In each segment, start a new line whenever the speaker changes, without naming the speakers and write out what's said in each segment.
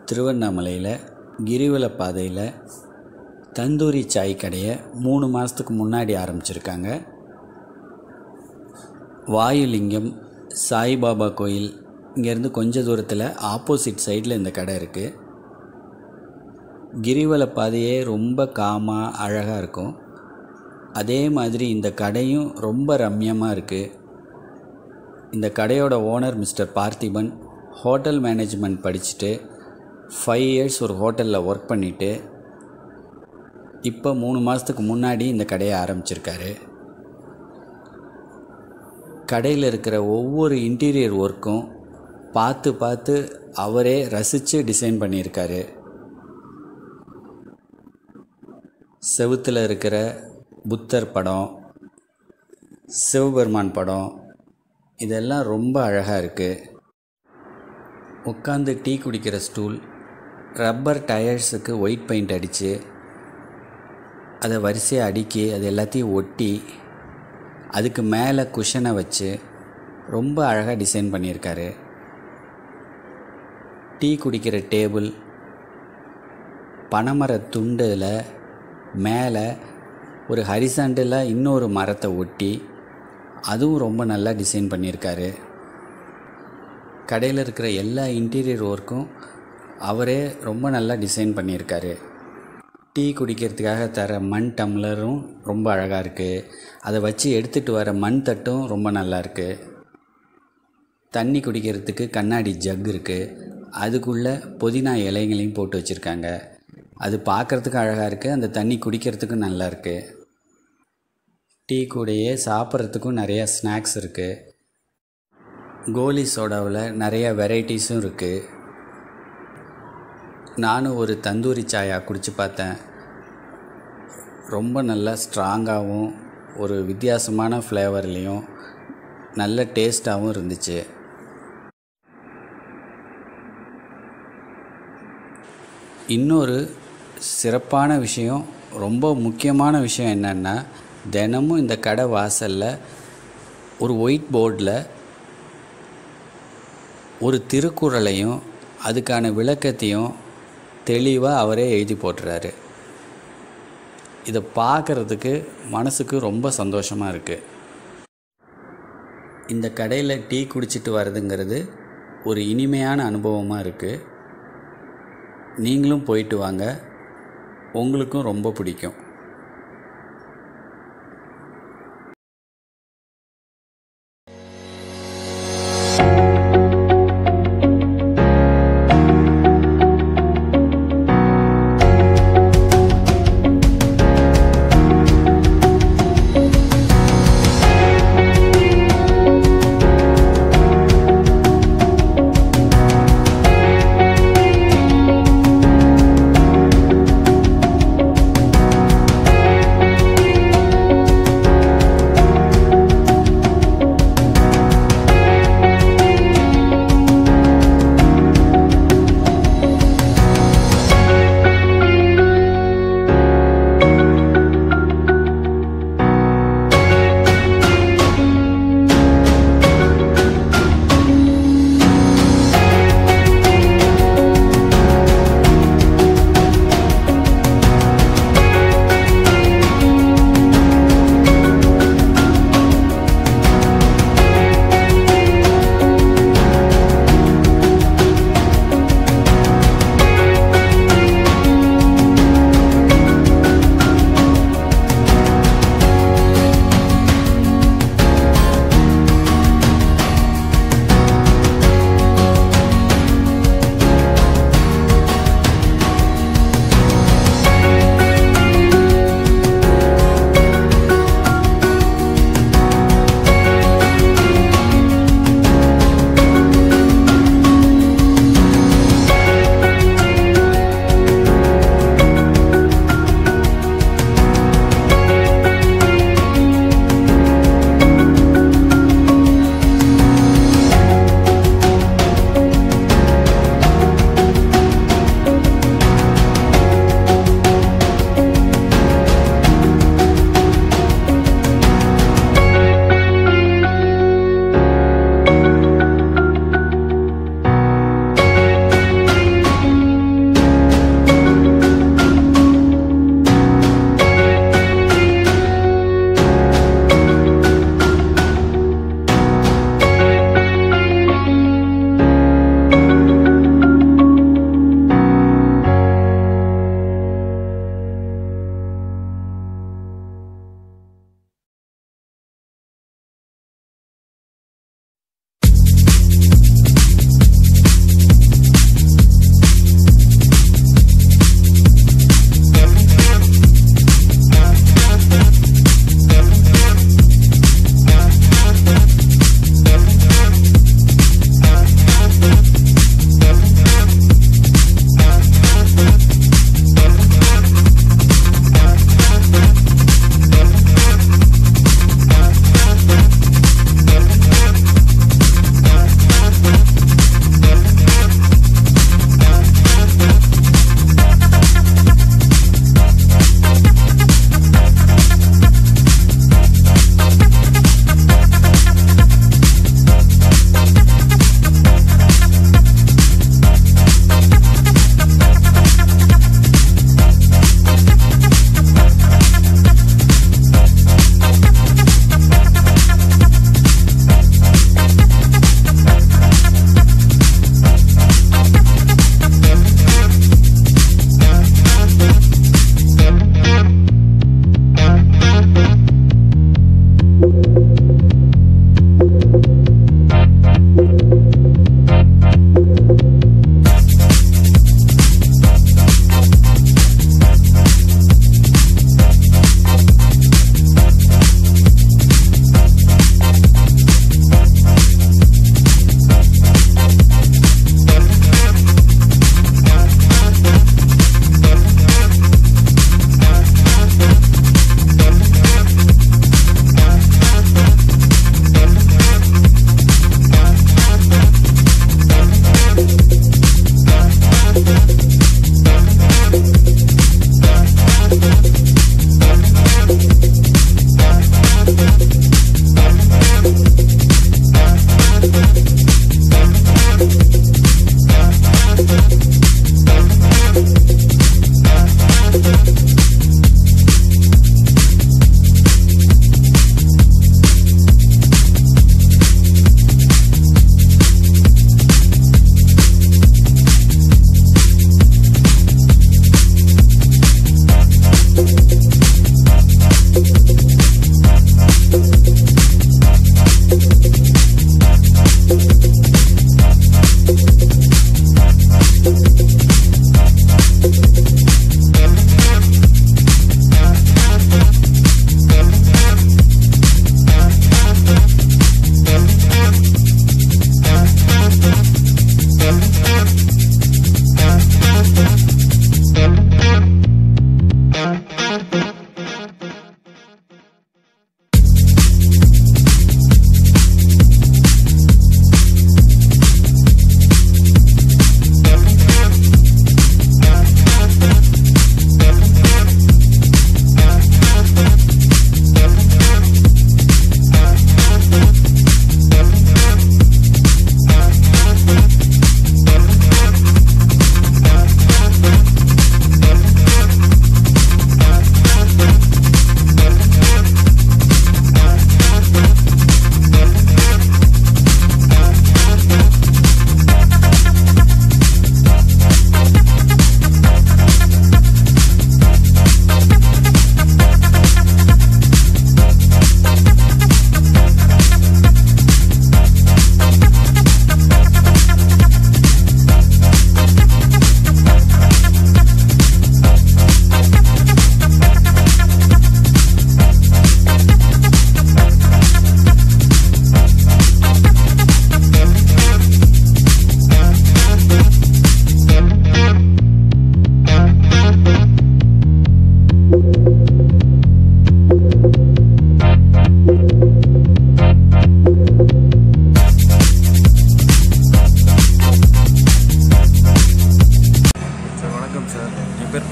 திருவண்ணாமலையில் கிரிவல பாதையில் தந்தூரி சாய் கடையை மூணு மாதத்துக்கு முன்னாடி ஆரம்பிச்சிருக்காங்க வாயுலிங்கம் சாய்பாபா கோயில் இங்கேருந்து கொஞ்ச தூரத்தில் ஆப்போசிட் சைடில் இந்த கடை இருக்குது கிரிவல பாதையே ரொம்ப காமாக அழகாக இருக்கும் அதே மாதிரி இந்த கடையும் ரொம்ப ரம்யமாக இருக்குது இந்த கடையோட owner mister Parthiban hotel management படிச்சுட்டு ஃபைவ் இயர்ஸ் ஒரு ஹோட்டலில் ஒர்க் பண்ணிவிட்டு இப்போ மூணு மாதத்துக்கு முன்னாடி இந்த கடையை ஆரம்பிச்சிருக்காரு கடையில் இருக்கிற ஒவ்வொரு இன்டீரியர் ஒர்க்கும் பார்த்து பார்த்து அவரே ரசித்து டிசைன் பண்ணியிருக்காரு செவுத்தில் இருக்கிற புத்தர் படம் சிவபெருமான் படம் இதெல்லாம் ரொம்ப அழகாக இருக்குது உட்காந்து டீ குடிக்கிற ஸ்டூல் ரப்பர் டயர்ஸுக்கு ஒயிட் பெயிண்ட் அடித்து அதை வரிசையாக அடுக்கி அது எல்லாத்தையும் ஒட்டி அதுக்கு மேலே குஷனை வச்சு ரொம்ப அழகாக டிசைன் பண்ணியிருக்காரு டீ குடிக்கிற டேபிள் பனைமர துண்டில் மேலே ஒரு ஹரிசாண்டலாக இன்னொரு மரத்தை ஒட்டி அதுவும் ரொம்ப நல்லா டிசைன் பண்ணியிருக்காரு கடையில் இருக்கிற எல்லா இன்டீரியர் ஒர்க்கும் அவரே ரொம்ப நல்லா டிசைன் பண்ணியிருக்காரு டீ குடிக்கிறதுக்காக தர மண் டம்ளரும் ரொம்ப அழகாக இருக்குது அதை வச்சு எடுத்துகிட்டு வர மண் தட்டும் ரொம்ப நல்லா இருக்குது தண்ணி குடிக்கிறதுக்கு கண்ணாடி ஜக் இருக்குது அதுக்குள்ளே புதினா இலைங்களையும் போட்டு வச்சுருக்காங்க அது பார்க்குறதுக்கு அழகாக இருக்குது அந்த தண்ணி குடிக்கிறதுக்கும் நல்லா இருக்குது டீ கூடயே சாப்பிட்றதுக்கும் நிறையா ஸ்நாக்ஸ் இருக்குது கோலி சோடாவில் நிறையா வெரைட்டிஸும் இருக்குது நானும் ஒரு தந்தூரி சாயா குடித்து பார்த்தேன் ரொம்ப நல்லா ஸ்ட்ராங்காகவும் ஒரு வித்தியாசமான ஃப்ளேவர்லேயும் நல்ல டேஸ்ட்டாகவும் இருந்துச்சு இன்னொரு சிறப்பான விஷயம் ரொம்ப முக்கியமான விஷயம் என்னென்னா தினமும் இந்த கடை வாசலில் ஒரு ஒயிட் போர்டில் ஒரு திருக்குறளையும் அதுக்கான விளக்கத்தையும் தெளிவாக அவரே எழுதி போட்டுறாரு இதை பார்க்குறதுக்கு மனசுக்கு ரொம்ப சந்தோஷமாக இருக்குது இந்த கடையில் டீ குடிச்சிட்டு வர்றதுங்கிறது ஒரு இனிமையான அனுபவமாக இருக்குது நீங்களும் போயிட்டு வாங்க உங்களுக்கும் ரொம்ப பிடிக்கும்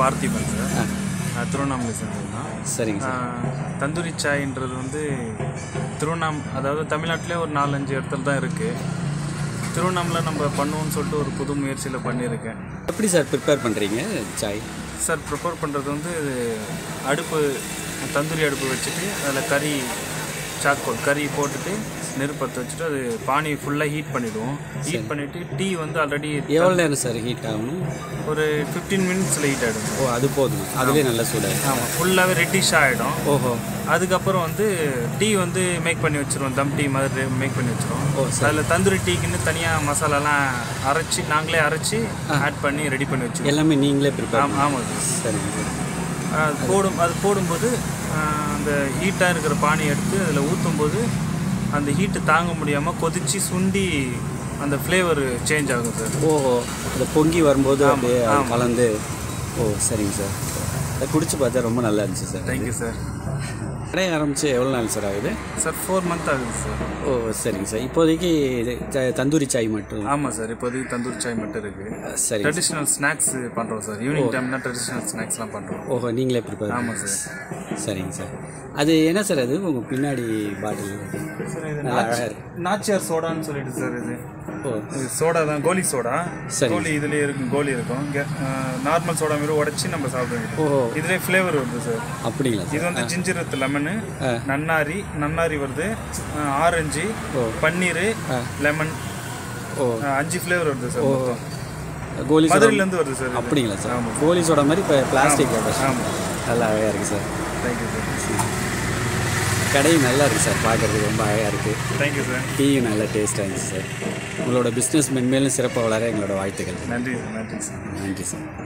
பார்த்திபன் சார் நான் திருவண்ணாமலை சேர்ந்தது தான்
சரிங்க சார்
தந்தூரி சாய்ன்றது வந்து திருவண்ணாம் அதாவது தமிழ்நாட்டிலே ஒரு நாலஞ்சு இடத்துல தான் இருக்குது திருவண்ணாமலை நம்ம பண்ணுவோம்னு சொல்லிட்டு ஒரு புது முயற்சியில் பண்ணியிருக்கேன்
எப்படி சார் ப்ரிப்பேர் பண்ணுறீங்க சாய்
சார் ப்ரிப்பேர் பண்ணுறது வந்து அடுப்பு தந்தூரி அடுப்பு வச்சுட்டு அதில் கறி சாக்கோல் கறி போட்டுட்டு நெருப்பத்தை வச்சுட்டு அது பானி ஃபுல்லாக ஹீட் பண்ணிவிடுவோம் ஹீட் பண்ணிவிட்டு டீ வந்து ஆல்ரெடி
எவ்வளோ நேரம் சார் ஹீட் ஆகணும்
ஒரு ஃபிஃப்டீன் மினிட்ஸில் ஹீட் ஆகிடும்
ஓ அது போதும் அதுலேயே நல்லா சூடாக
ஆமாம் ஃபுல்லாகவே ரெட்டிஷாக ஆகிடும்
ஓஹோ
அதுக்கப்புறம் வந்து டீ வந்து மேக் பண்ணி வச்சுருவோம் தம் டீ மாதிரி மேக் பண்ணி வச்சுருவோம்
ஓ,
அதில் தந்தூரி டீக்குன்னு தனியாக மசாலாலாம் அரைச்சி நாங்களே அரைச்சி ஆட் பண்ணி ரெடி பண்ணி வச்சுருவோம்
எல்லாமே நீங்களே ப்ரிப்பேர்
ஆமாம் ஆமாம் சார்
சரிங்க சார்
அது போடும் அது போடும்போது ஆஹ், அந்த ஹீட்டாக இருக்கிற பானை எடுத்து அதில் ஊற்றும்போது அந்த ஹீட்டு தாங்க முடியாமல் கொதிச்சு சுண்டி அந்த ஃப்ளேவர் சேஞ்ச் ஆகும் சார்
ஓஹோ அந்த பொங்கி வரும்போது அப்படியே அது கலந்து ஓ சரிங்க சார் அதை குடிச்சு பார்த்தா ரொம்ப நல்லா இருந்துச்சு சார்
தேங்க்யூ சார்
கடை ஆரம்பித்து எவ்வளோ நாள் சார் ஆகுது
சார் ஃபோர் மந்த் ஆகுது சார்
ஓ சரிங்க சார் இப்போதைக்கு இது த- தந்தூரி சாய் மட்டும்
ஆமாம் சார் இப்போதைக்கு தந்தூரி சாய் மட்டும் இருக்குது
சரிங்க
ட்ரெடிஷ்னல் ஸ்நாக்ஸ் பண்ணுறோம் சார் ஈவினிங் டைம்னா ட்ரெடிஷ்னல் ஸ்நாக்ஸ்லாம் பண்ணுறோம்
ஓஹோ நீங்களே ப்ரிப்பேர்
ஆமாம் சார்
சரிங்க சார் அது என்ன சார் அது உங்கள் பின்னாடி பாட்டில்
சார் இது
நல்லா அழகாக இருக்கு
நாச்சியார் சோடான்னு சொல்லிட்டு சார் இது
ஓ
இது சோடா தான் கோலி சோடா
சரி.
கோலி இதுலேயே இருக்கும் கோலி இருக்கும் நார்மல் சோடா மாரி உடச்சி நம்ம சாப்பிட வேண்டியது
ஓஹோ
இதுலேயே ஃப்ளேவர் வருது சார்
அப்படிங்களா
இது
சார்
வந்து ஜிஞ்சர் வித் லெமனு நன்னாரி நன்னாரி வருது ஆரஞ்சு பன்னீர் லெமன்
ஓ
அஞ்சு ஃப்ளேவர் வருது சார் மொத்தம்.
கோலி சோடா
மதுரையிலேருந்து வருது சார் இது.
அப்படிங்களா சார் கோலி சோடா மாதிரி இப்போ பிளாஸ்டிக்
ஆமாம்
நல்லா அழகாக இருக்குது சார்
தேங்க்யூ சார்
கடையும் நல்லா இருக்குது சார் பார்க்குறதுக்கு ரொம்ப அழகாக இருக்குது
தேங்க்யூ சார்
டீயும் நல்ல டேஸ்ட்டாக இருந்துச்சு சார் உங்களோட பிஸ்னஸ் மென்மேலும் சிறப்பாக வளர எங்களோட வாழ்த்துக்கள்
நன்றி சார் நன்றி சார்
நன்றி சார்